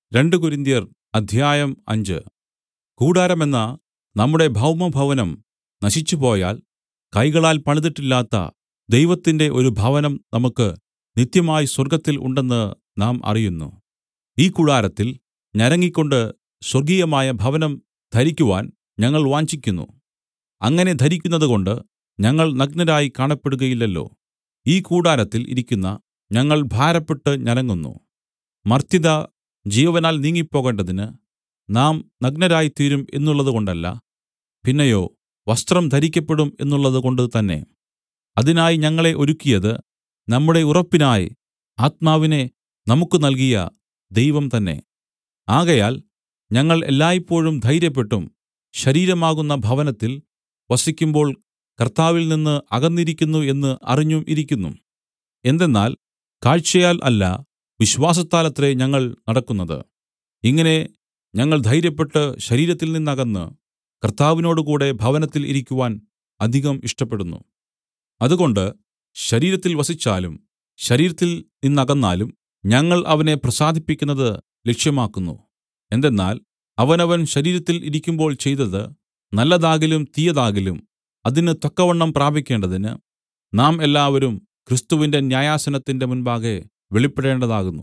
രണ്ട് കൊരിന്ത്യർ അധ്യായം അഞ്ച് കൂടാരമെന്ന നമ്മുടെ ഭൗമഭവനം നശിച്ചുപോയാൽ കൈകളാൽ പണിതിട്ടില്ലാത്ത ദൈവത്തിന്റെ ഒരു ഭവനം നമുക്ക് നിത്യമായി സ്വർഗ്ഗത്തിൽ ഉണ്ടെന്ന് നാം അറിയുന്നു ഈ കൂടാരത്തിൽ ഞരങ്ങിക്കൊണ്ട് സ്വർഗ്ഗീയമായ ഭവനം ധരിക്കുവാൻ ഞങ്ങൾ വാഞ്ചിക്കുന്നു അങ്ങനെ ധരിക്കുന്നതുകൊണ്ട് ഞങ്ങൾ നഗ്നരായി കാണപ്പെടുകയില്ലല്ലോ ഈ കൂടാരത്തിൽ ഇരിക്കുന്ന ഞങ്ങൾ ഭാരപ്പെട്ട് ഞരങ്ങുന്നു മർത്യത ജീവനാൽ നീങ്ങിപ്പോകേണ്ടതിന് നാം നഗ്നരായിത്തീരും എന്നുള്ളതുകൊണ്ടല്ല പിന്നെയോ വസ്ത്രം ധരിക്കപ്പെടും എന്നുള്ളതുകൊണ്ട് തന്നെ അതിനായി ഞങ്ങളെ ഒരുക്കിയത് നമ്മുടെ ഉറപ്പിനായി ആത്മാവിനെ നമുക്ക് നൽകിയ ദൈവം തന്നെ ആകയാൽ ഞങ്ങൾ എല്ലായ്പോഴും ധൈര്യപ്പെട്ടും ശരീരമാകുന്ന ഭവനത്തിൽ വസിക്കുമ്പോൾ കർത്താവിൽ നിന്ന് അകന്നിരിക്കുന്നു എന്ന് അറിഞ്ഞും ഇരിക്കുന്നു എന്തെന്നാൽ കാഴ്ചയാൽ അല്ല വിശ്വാസത്താലത്രേ ഞങ്ങൾ നടക്കുന്നത് ഇങ്ങനെ ഞങ്ങൾ ധൈര്യപ്പെട്ട് ശരീരത്തിൽ നിന്നകന്ന് കർത്താവിനോടുകൂടെ ഭവനത്തിൽ ഇരിക്കുവാൻ അധികം ഇഷ്ടപ്പെടുന്നു അതുകൊണ്ട് ശരീരത്തിൽ വസിച്ചാലും ശരീരത്തിൽ നിന്നകന്നാലും ഞങ്ങൾ അവനെ പ്രസാദിപ്പിക്കുന്നത് ലക്ഷ്യമാക്കുന്നു എന്തെന്നാൽ അവനവൻ ശരീരത്തിൽ ഇരിക്കുമ്പോൾ ചെയ്തത് നല്ലതാകിലും തീയതാകിലും അതിന് തക്കവണ്ണം പ്രാപിക്കേണ്ടതിന് നാം എല്ലാവരും ക്രിസ്തുവിന്റെ ന്യായാസനത്തിന്റെ മുൻപാകെ വെളിപ്പെടേണ്ടതാകുന്നു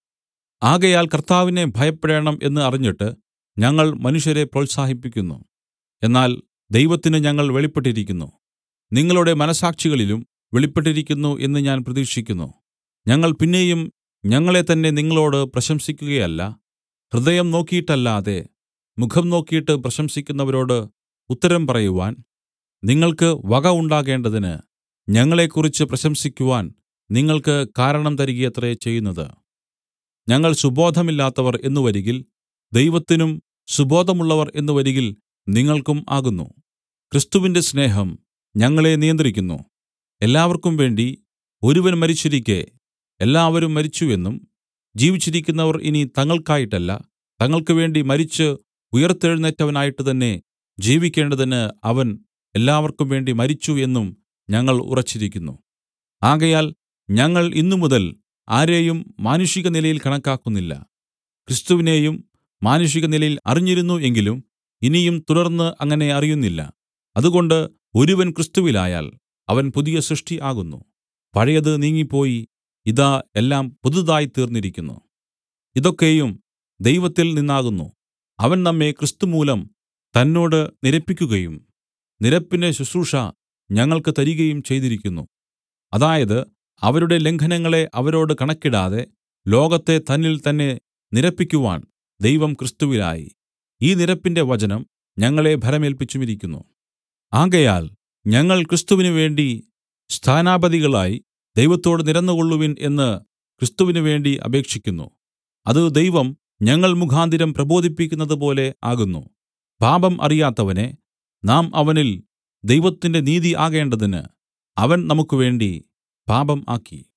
ആകയാൽ കർത്താവിനെ ഭയപ്പെടേണം എന്ന് അറിഞ്ഞിട്ട് ഞങ്ങൾ മനുഷ്യരെ പ്രോത്സാഹിപ്പിക്കുന്നു എന്നാൽ ദൈവത്തിന് ഞങ്ങൾ വെളിപ്പെട്ടിരിക്കുന്നു നിങ്ങളുടെ മനസ്സാക്ഷികളിലും വെളിപ്പെട്ടിരിക്കുന്നു എന്ന് ഞാൻ പ്രതീക്ഷിക്കുന്നു ഞങ്ങൾ പിന്നെയും ഞങ്ങളെ തന്നെ നിങ്ങളോട് പ്രശംസിക്കുകയല്ല ഹൃദയം നോക്കിയിട്ടല്ലാതെ മുഖം നോക്കിയിട്ട് പ്രശംസിക്കുന്നവരോട് ഉത്തരം പറയുവാൻ നിങ്ങൾക്ക് വക ഉണ്ടാകേണ്ടതിന് ഞങ്ങളെക്കുറിച്ച് പ്രശംസിക്കുവാൻ നിങ്ങൾക്ക് കാരണം തരികയത്രേ ചെയ്യുന്നത് ഞങ്ങൾ സുബോധമില്ലാത്തവർ എന്നു വരികിൽ ദൈവത്തിനും സുബോധമുള്ളവർ എന്നു വരികിൽ നിങ്ങൾക്കും ആകുന്നു ക്രിസ്തുവിന്റെ സ്നേഹം ഞങ്ങളെ നിയന്ത്രിക്കുന്നു എല്ലാവർക്കും വേണ്ടി ഒരുവൻ മരിച്ചിരിക്കെ എല്ലാവരും മരിച്ചു എന്നും ജീവിച്ചിരിക്കുന്നവർ ഇനി തങ്ങൾക്കായിട്ടല്ല തങ്ങൾക്ക് വേണ്ടി മരിച്ച് ഉയിർത്തെഴുന്നേറ്റവനായിട്ട് തന്നെ ജീവിക്കേണ്ടതിന് അവൻ എല്ലാവർക്കും വേണ്ടി മരിച്ചു എന്നും ഞങ്ങൾ ഉറച്ചിരിക്കുന്നു ആകയാൽ ഞങ്ങൾ ഇന്നുമുതൽ ആരെയും മാനുഷിക നിലയിൽ കണക്കാക്കുന്നില്ല ക്രിസ്തുവിനെയും മാനുഷിക നിലയിൽ അറിഞ്ഞിരുന്നു എങ്കിലും ഇനിയും തുടർന്ന് അങ്ങനെ അറിയുന്നില്ല അതുകൊണ്ട് ഒരുവൻ ക്രിസ്തുവിലായാൽ അവൻ പുതിയ സൃഷ്ടി ആകുന്നു പഴയത് നീങ്ങിപ്പോയി ഇതാ എല്ലാം പുതുതായി തീർന്നിരിക്കുന്നു ഇതൊക്കെയും ദൈവത്തിൽ നിന്നാകുന്നു അവൻ നമ്മെ ക്രിസ്തുമൂലം തന്നോട് നിരപ്പിക്കുകയും നിരപ്പിന്റെ ശുശ്രൂഷ ഞങ്ങൾക്ക് തരികയും ചെയ്തിരിക്കുന്നു അതായത് അവരുടെ ലംഘനങ്ങളെ അവരോട് കണക്കിടാതെ ലോകത്തെ തന്നിൽ തന്നെ നിരപ്പിക്കുവാൻ ദൈവം ക്രിസ്തുവിലായി ഈ നിരപ്പിന്റെ വചനം ഞങ്ങളെ ഭരമേൽപ്പിച്ചുമിരിക്കുന്നു ആകയാൽ ഞങ്ങൾ ക്രിസ്തുവിന് വേണ്ടി സ്ഥാനാപതികളായി ദൈവത്തോട് നിരന്നുകൊള്ളുവിൻ എന്ന് ക്രിസ്തുവിന് വേണ്ടി അപേക്ഷിക്കുന്നു അത് ദൈവം ഞങ്ങൾ മുഖാന്തരം പ്രബോധിപ്പിക്കുന്നതുപോലെ ആകുന്നു പാപം അറിയാത്തവനെ നാം അവനിൽ ദൈവത്തിന്റെ നീതി ആകേണ്ടതിന് അവൻ നമുക്ക് വേണ്ടി പാപം ആക്കി